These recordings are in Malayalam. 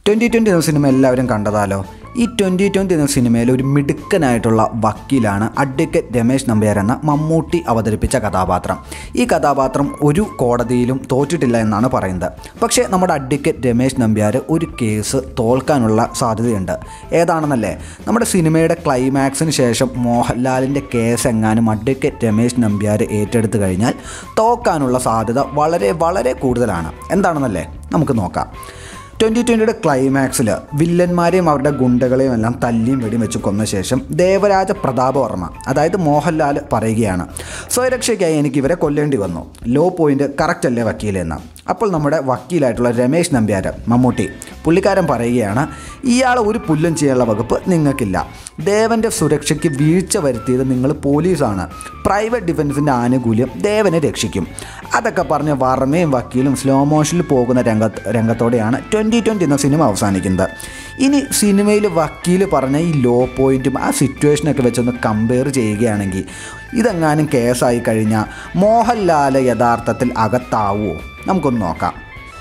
ട്വൻറ്റി ട്വൻറ്റി എന്ന സിനിമ എല്ലാവരും കണ്ടതാലോ ഈ ട്വൻറ്റി ട്വൻറ്റി എന്ന സിനിമയിൽ ഒരു മിടുക്കനായിട്ടുള്ള വക്കീലാണ് അഡ്വക്കേറ്റ് രമേശ് നമ്പ്യാർ എന്ന മമ്മൂട്ടി അവതരിപ്പിച്ച കഥാപാത്രം ഈ കഥാപാത്രം ഒരു കോടതിയിലും തോറ്റിട്ടില്ല എന്നാണ് പറയുന്നത് പക്ഷേ നമ്മുടെ അഡ്വക്കേറ്റ് രമേശ് നമ്പ്യാർ ഒരു കേസ് തോൽക്കാനുള്ള സാധ്യതയുണ്ട് ഏതാണെന്നല്ലേ നമ്മുടെ സിനിമയുടെ ക്ലൈമാക്സിന് ശേഷം മോഹൻലാലിൻ്റെ കേസ് എങ്ങാനും അഡ്വക്കേറ്റ് രമേശ് നമ്പ്യാർ ഏറ്റെടുത്തു കഴിഞ്ഞാൽ തോക്കാനുള്ള സാധ്യത വളരെ വളരെ കൂടുതലാണ് എന്താണെന്നല്ലേ നമുക്ക് നോക്കാം ട്വൻറ്റി ട്വൻറ്റിയുടെ ക്ലൈമാക്സിൽ വില്ലന്മാരെയും അവരുടെ ഗുണ്ടകളെയും എല്ലാം തല്ലിയും വെടിയും വെച്ച് കൊന്ന ശേഷം ദേവരാജ പ്രതാപവർമ്മ അതായത് മോഹൻലാൽ പറയുകയാണ് സ്വയരക്ഷയ്ക്കായി എനിക്ക് ഇവരെ കൊല്ലേണ്ടി വന്നു ലോ പോയിന്റ് കറക്റ്റ് അല്ലേ വക്കീലെന്ന് അപ്പോൾ നമ്മുടെ വക്കീലായിട്ടുള്ള രമേശ് നമ്പ്യാർ മമ്മൂട്ടി പുള്ളിക്കാരൻ പറയുകയാണ് ഇയാൾ ഒരു പുല്ലും ചെയ്യാനുള്ള വകുപ്പ് നിങ്ങൾക്കില്ല ദേവൻ്റെ സുരക്ഷയ്ക്ക് വീഴ്ച വരുത്തിയത് നിങ്ങൾ പോലീസാണ് പ്രൈവറ്റ് ഡിഫൻസിൻ്റെ ആനുകൂല്യം ദേവനെ രക്ഷിക്കും അതൊക്കെ പറഞ്ഞ് വർമ്മയും വക്കീലും സ്ലോ മോഷനിൽ പോകുന്ന രംഗത്ത് രംഗത്തോടെയാണ് ട്വൻറ്റി ട്വൻറ്റി എന്ന സിനിമ അവസാനിക്കുന്നത് ഇനി സിനിമയിൽ വക്കീൽ പറഞ്ഞ ഈ ലോ പോയിൻറ്റും ആ സിറ്റുവേഷനൊക്കെ വെച്ചൊന്ന് കമ്പയർ ചെയ്യുകയാണെങ്കിൽ ഇതെങ്ങാനും കേസായി കഴിഞ്ഞാൽ മോഹൻലാൽ യഥാർത്ഥത്തിൽ അകത്താവുമോ നമുക്കൊന്ന് നോക്കാം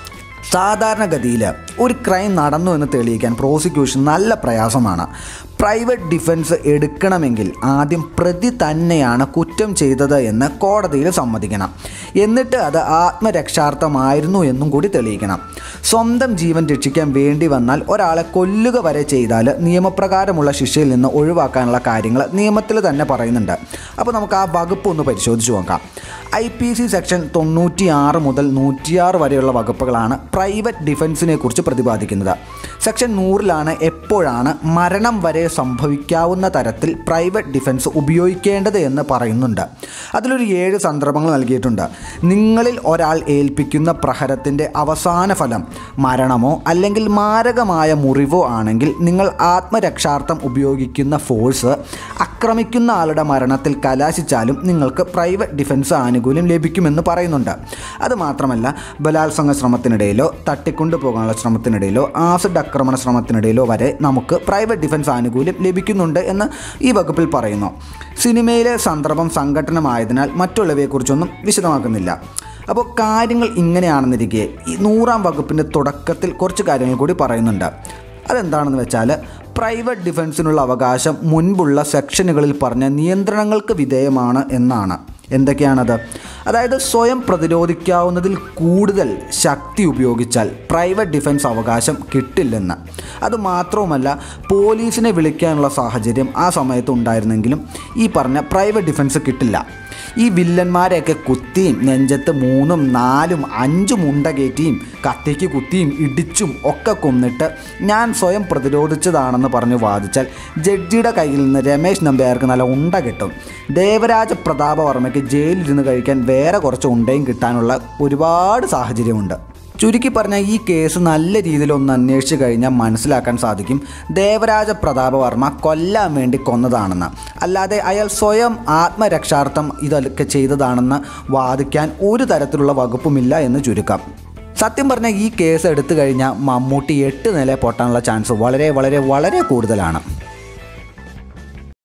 സാധാരണഗതിയിൽ ഒരു ക്രൈം നടന്നു എന്ന് തെളിയിക്കാൻ പ്രോസിക്യൂഷൻ നല്ല പ്രയാസമാണ് പ്രൈവറ്റ് ഡിഫൻസ് എടുക്കണമെങ്കിൽ ആദ്യം പ്രതി തന്നെയാണ് കുറ്റം ചെയ്തത് എന്ന് കോടതിയിൽ സമ്മതിക്കണം എന്നിട്ട് അത് ആത്മരക്ഷാർത്ഥമായിരുന്നു എന്നും കൂടി തെളിയിക്കണം സ്വന്തം ജീവൻ രക്ഷിക്കാൻ വേണ്ടി വന്നാൽ ഒരാളെ കൊല്ലുക വരെ ചെയ്താൽ നിയമപ്രകാരമുള്ള ശിക്ഷയിൽ നിന്ന് ഒഴിവാക്കാനുള്ള കാര്യങ്ങൾ നിയമത്തിൽ തന്നെ പറയുന്നുണ്ട് അപ്പോൾ നമുക്ക് ആ വകുപ്പ് ഒന്ന് പരിശോധിച്ച് നോക്കാം ഐ പി സി സെക്ഷൻ തൊണ്ണൂറ്റി ആറ് മുതൽ നൂറ്റിയാറ് വരെയുള്ള വകുപ്പുകളാണ് പ്രൈവറ്റ് ഡിഫൻസിനെ കുറിച്ച് പ്രതിപാദിക്കുന്നത് സെക്ഷൻ നൂറിലാണ് എപ്പോഴാണ് മരണം വരെ സംഭവിക്കാവുന്ന തരത്തിൽ പ്രൈവറ്റ് ഡിഫൻസ് ഉപയോഗിക്കേണ്ടത് എന്ന് പറയുന്നുണ്ട് അതിലൊരു ഏഴ് സന്ദർഭങ്ങൾ നൽകിയിട്ടുണ്ട് നിങ്ങളിൽ ഒരാൾ ഏൽപ്പിക്കുന്ന പ്രഹരത്തിൻ്റെ അവസാന ഫലം മരണമോ അല്ലെങ്കിൽ മാരകമായ മുറിവോ ആണെങ്കിൽ നിങ്ങൾ ആത്മരക്ഷാർത്ഥം ഉപയോഗിക്കുന്ന ഫോഴ്സ് ആക്രമിക്കുന്ന ആളുടെ മരണത്തിൽ കലാശിച്ചാലും നിങ്ങൾക്ക് പ്രൈവറ്റ് ഡിഫൻസ് ആനുകൂല്യം ലഭിക്കുമെന്ന് പറയുന്നുണ്ട് അതുമാത്രമല്ല ബലാത്സംഗ ശ്രമത്തിനിടയിലോ തട്ടിക്കൊണ്ടുപോകാനുള്ള ശ്രമത്തിനിടയിലോ ആസിഡ് ആക്രമണ ശ്രമത്തിനിടയിലോ വരെ നമുക്ക് പ്രൈവറ്റ് ഡിഫൻസ് ആനുകൂല്യം ലഭിക്കുന്നുണ്ട് എന്ന് ഈ വകുപ്പിൽ പറയുന്നു സിനിമയിലെ സന്ദർഭം സംഘടനമായതിനാൽ മറ്റുള്ളവയെക്കുറിച്ചൊന്നും വിശദമാക്കുന്നില്ല അപ്പോൾ കാര്യങ്ങൾ ഇങ്ങനെയാണെന്നിരിക്കെ ഈ നൂറാം വകുപ്പിൻ്റെ തുടക്കത്തിൽ കുറച്ച് കാര്യങ്ങൾ കൂടി പറയുന്നുണ്ട് അതെന്താണെന്ന് വെച്ചാൽ പ്രൈവറ്റ് ഡിഫൻസിനുള്ള അവകാശം മുൻപുള്ള സെക്ഷനുകളിൽ പറഞ്ഞ നിയന്ത്രണങ്ങൾക്ക് വിധേയമാണ് എന്നാണ് എന്തൊക്കെയാണത് അതായത് സ്വയം പ്രതിരോധിക്കാവുന്നതിൽ കൂടുതൽ ശക്തി ഉപയോഗിച്ചാൽ പ്രൈവറ്റ് ഡിഫൻസ് അവകാശം കിട്ടില്ലെന്ന് അതുമാത്രവുമല്ല പോലീസിനെ വിളിക്കാനുള്ള സാഹചര്യം ആ സമയത്ത് ഉണ്ടായിരുന്നെങ്കിലും ഈ പറഞ്ഞ പ്രൈവറ്റ് ഡിഫൻസ് കിട്ടില്ല ഈ വില്ലന്മാരെയൊക്കെ കുത്തിയും നെഞ്ചത്ത് മൂന്നും നാലും അഞ്ചും ഉണ്ട കയറ്റിയും കത്തിക്ക് കുത്തിയും ഇടിച്ചും ഒക്കെ കൊന്നിട്ട് ഞാൻ സ്വയം പ്രതിരോധിച്ചതാണെന്ന് പറഞ്ഞ് വാദിച്ചാൽ ജഡ്ജിയുടെ കയ്യിൽ നിന്ന് രമേശ് നമ്പ്യാർക്ക് നല്ല ഉണ്ട കിട്ടും ദേവരാജ പ്രതാപവർമ്മയ്ക്ക് ജയിലിരുന്ന് കഴിക്കാൻ വേറെ കുറച്ച് ഉണ്ടയും കിട്ടാനുള്ള ഒരുപാട് സാഹചര്യമുണ്ട് ചുരുക്കി പറഞ്ഞാൽ ഈ കേസ് നല്ല രീതിയിൽ ഒന്ന് അന്വേഷിച്ച് കഴിഞ്ഞാൽ മനസ്സിലാക്കാൻ സാധിക്കും ദേവരാജ പ്രതാപവർമ്മ കൊല്ലാൻ വേണ്ടി കൊന്നതാണെന്ന് അല്ലാതെ അയാൾ സ്വയം ആത്മരക്ഷാർത്ഥം ഇതൊക്കെ ചെയ്തതാണെന്ന് വാദിക്കാൻ ഒരു തരത്തിലുള്ള വകുപ്പുമില്ല എന്ന് ചുരുക്കം സത്യം പറഞ്ഞാൽ ഈ കേസ് എടുത്തു കഴിഞ്ഞാൽ മമ്മൂട്ടി എട്ട് നില പൊട്ടാനുള്ള ചാൻസ് വളരെ വളരെ വളരെ കൂടുതലാണ്